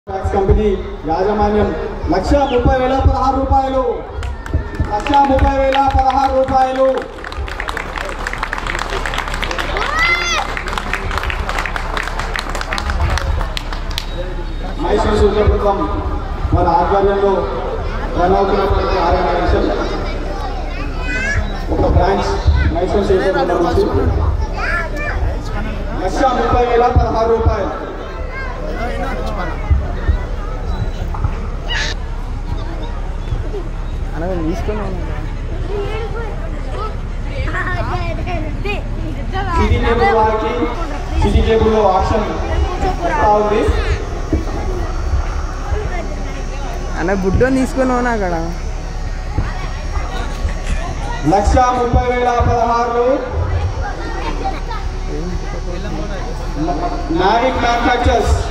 tax company యాజమాన్యం లక్ష ముప్పై వేల పదహారు రూపాయలు లక్ష ముప్పై వేల పదహారు రూపాయలు మైసూరు సూత్రప్రభుత్వం మన ఆధ్వర్యంలో రన్ అవుతున్నటువంటి ఆర్గనైజేషన్ ఒక బ్రాంచ్ మైసూరు సూత్రప్రభుత్వం నుంచి లక్ష ముప్పై వేల పదహారు రూపాయలు అనగా తీసుకుని సిటీ కేబుల్ వారికి సిటీ కేబుల్ లో ఆప్షన్ వస్తా ఉంది అన్న గుడ్డని తీసుకొని పోనా అక్కడ లక్ష ముప్పై వేల పదహారు నావిక్ మ్యానుఫ్యాక్చర్స్